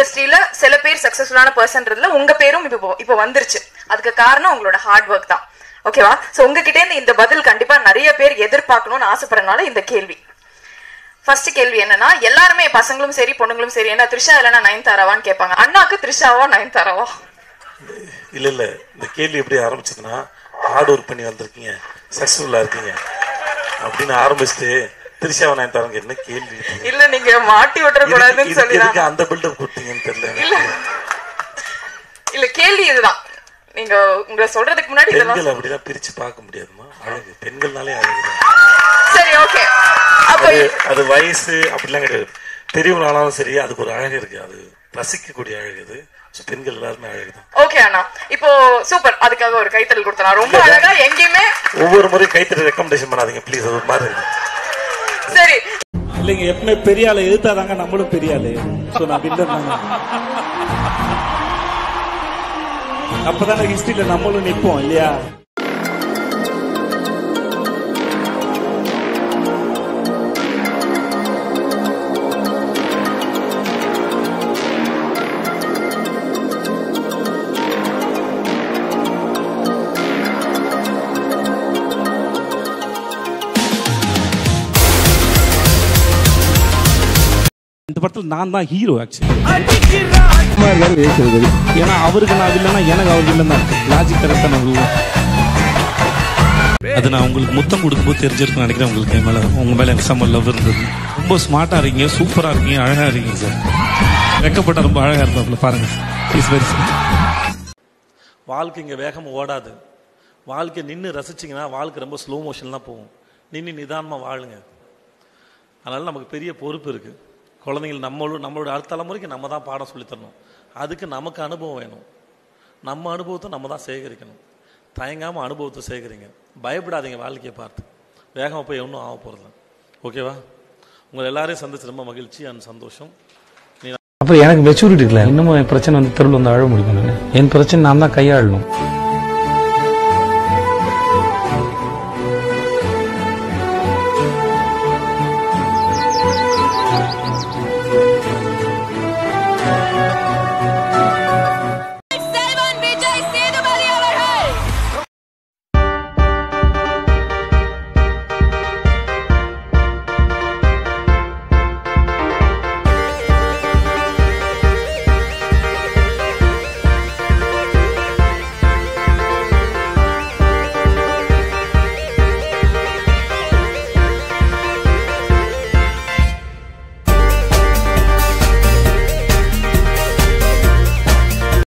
இண்டஸ்ட்ரியில சில பேர் சக்சஸ்ஃபுல்லான பர்சன்றதுல உங்க பேரும் இப்போ இப்போ வந்துருச்சு அதுக்கு காரணம் உங்களோட ஹார்ட் ஒர்க் தான் ஓகேவா சோ உங்ககிட்ட இருந்து இந்த பதில் கண்டிப்பா நிறைய பேர் எதிர்பார்க்கணும்னு ஆசைப்படுறதுனால இந்த கேள்வி ஃபர்ஸ்ட் கேள்வி என்னன்னா எல்லாருமே பசங்களும் சரி பொண்ணுங்களும் சரி என்ன த்ரிஷா இல்லைன்னா நயன்தாராவான்னு கேட்பாங்க அண்ணாக்கு த்ரிஷாவா நயன்தாராவா இல்ல இல்ல இந்த கேள்வி எப்படி ஆரம்பிச்சதுன்னா ஹார்ட் ஒர்க் பண்ணி வந்திருக்கீங்க சக்சஸ்ஃபுல்லா இருக்கீங்க அப்படின்னு ஆரம்பிச்சுட்டு திரிஷாவை நான் தரங்க என்ன கேள்வி இது? இல்ல நீங்க மாட்டி விட்டுற இதுக்கு- கூடாதுன்னு இதுக்கு சொல்லி எதுக்கு அந்த பில்டப் கொடுத்தீங்கன்னு தெரியல இல்ல இல்ல கேள்வி இதுதான் நீங்க உங்களை சொல்றதுக்கு முன்னாடி இதெல்லாம் பெண்கள் அப்படிலாம் பிரிச்சு பார்க்க முடியாதுமா அழகு பெண்கள்னாலே அழகுதான் சரி ஓகே அப்ப அது அது வயசு அப்படிலாம் கிடையாது பெரியவங்களாலும் சரி அதுக்கு ஒரு அழகு இருக்கு அது ரசிக்கக்கூடிய அழகு அது So, பெண்கள் எல்லாருமே அழகுதான் ஓகே அண்ணா இப்போ சூப்பர் அதுக்காக ஒரு கைத்தறல் கொடுத்தலாம் ரொம்ப அழகா எங்கேயுமே ஒவ்வொரு முறையும் கைத்தறி ரெக்கமெண்டேஷன் பண்ணாதீங்க ப்ளீஸ் அது ஒரு மாதிரி இருக்கு. சரி இல்லைங்க எப்பவுமே பெரிய ஆளை எதிர்த்தாதாங்க நம்மளும் பெரிய ஆளு ஸோ நான் பில்டர் தாங்க அப்பதானே ஹிஸ்டரியில நம்மளும் நிற்போம் இல்லையா இந்த படத்தில் நான் தான் ஹீரோ ஆக்சுவலி ஏன்னா அவருக்கு நான் இல்லைன்னா எனக்கு அவருக்கு இல்லைன்னா லாஜிக் கரெக்டான அது நான் உங்களுக்கு முத்தம் கொடுக்கும்போது தெரிஞ்சிருக்கும் நினைக்கிறேன் உங்களுக்கு என் மேலே உங்கள் மேலே எனக்கு செம்ம லவ் இருந்தது ரொம்ப ஸ்மார்ட்டாக இருக்கீங்க சூப்பராக இருக்கீங்க அழகாக இருக்கீங்க சார் வெக்கப்பட்ட ரொம்ப அழகாக இருந்தாப்புல பாருங்க இஸ் வெரி வாழ்க்கை இங்கே வேகம் ஓடாது வாழ்க்கை நின்று ரசிச்சிங்கன்னா வாழ்க்கை ரொம்ப ஸ்லோ மோஷன் தான் போகும் நின்று நிதானமாக வாழுங்க அதனால் நமக்கு பெரிய பொறுப்பு இருக்குது குழந்தைகள் நம்மளும் நம்மளோட அடுத்த தலைமுறைக்கு நம்ம தான் பாடம் சொல்லித் தரணும் அதுக்கு நமக்கு அனுபவம் வேணும் நம்ம அனுபவத்தை நம்ம தான் சேகரிக்கணும் தயங்காமல் அனுபவத்தை சேகரிங்க பயப்படாதீங்க வாழ்க்கையை பார்த்து வேகமாக போய் ஒன்றும் ஆக போகிறதில்ல ஓகேவா உங்களை எல்லாரையும் சந்திச்சு ரொம்ப மகிழ்ச்சி அண்ட் சந்தோஷம் அப்புறம் எனக்கு மெச்சூரிட்டி இல்லை இன்னமும் என் பிரச்சனை வந்து தெருவில் வந்து அழ முடியும் நான் என் பிரச்சனை நான் தான் கையாளணும்